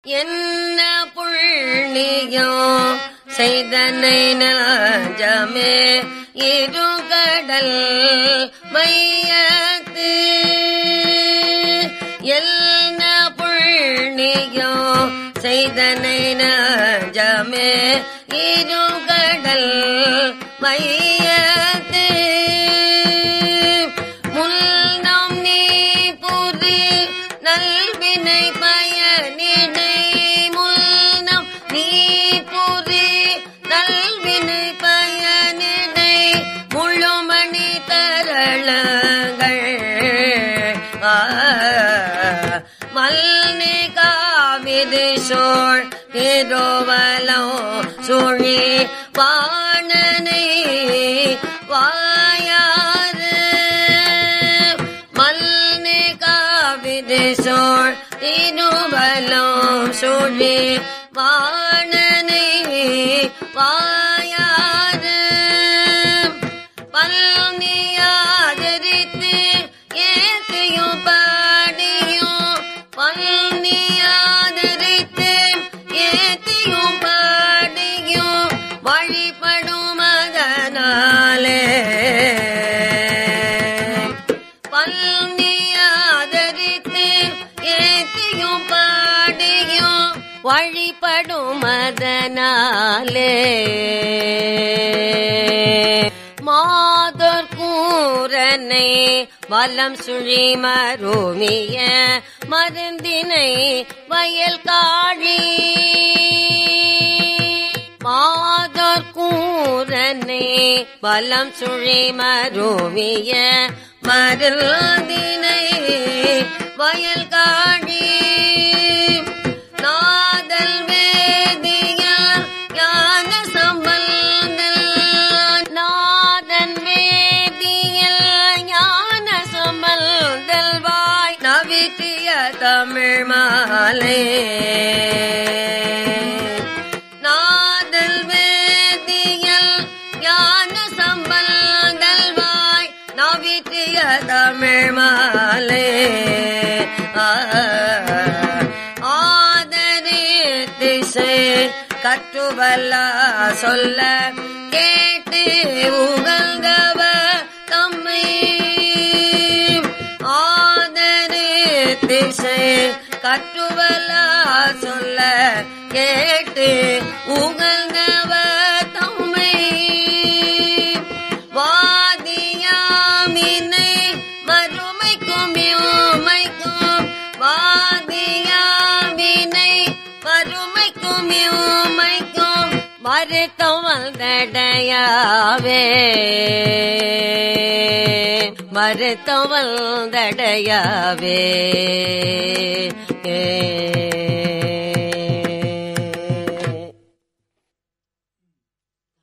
என்ன புள்ளியும் செய்தனை நஜமே இருகடல் மையத்து என்ன புள்ளியும் செய்தனை நஜமே இருகடல் மையத்து முன்னம் நீ புரி நல்வினை பயனிடை முன்னம் நீ புரி நல்வினை பயனிடை முழுமணி தரளங்கள் ஆ, மல்னி காவிரி சோழ் திருவலம் சுழி வாணனை வாயாறு மல்னி காவிரி சோழ் திருவலம் சுழி வாணனை வாயாறு பல்னியாதரித்து ஏத்தையும் பாடியும் பல்னியாதரித்து ஏத்தையும் பாடியும் வழிபடும் அதனாலே பல்னியாதரித்து ஏத்தையும் பாடியும் வழிபடும் அதனாலே மாதர் கூரனை வலம் சுழி மருமிய மருந்தினை வயல் காழி மாதர் கூரனை வலம் சுழி மருமிய மருந்தினை வயல் காழி நாதல் வேதியல் ஞான சம்பந்தல் நாதன் வேதியல் ஞான சம்பந்தல் வாய் நவித்திய தமிழ் மாலை நாதல் வேதியல் ஞான சம்பந்தல் வாய் நவித்திய தமிழ் மாலை ஆதரே திசை கற்றுவல்ல சொல்ல கேட்டு உகழ்ந்தவ தம்மை ஆதரே திசை கற்றுவல்ல சொல்ல கேட்டு உகழ்ந்தவ தம்மை வாதியாமினை மறுமைக்கும் யோமைக்கும் வாதியாமினை மறுமைக்கும் யோமைக்கும் மறுத்தம் வந்தடையாவே மறுத்தம் வந்தடையாவே ஏ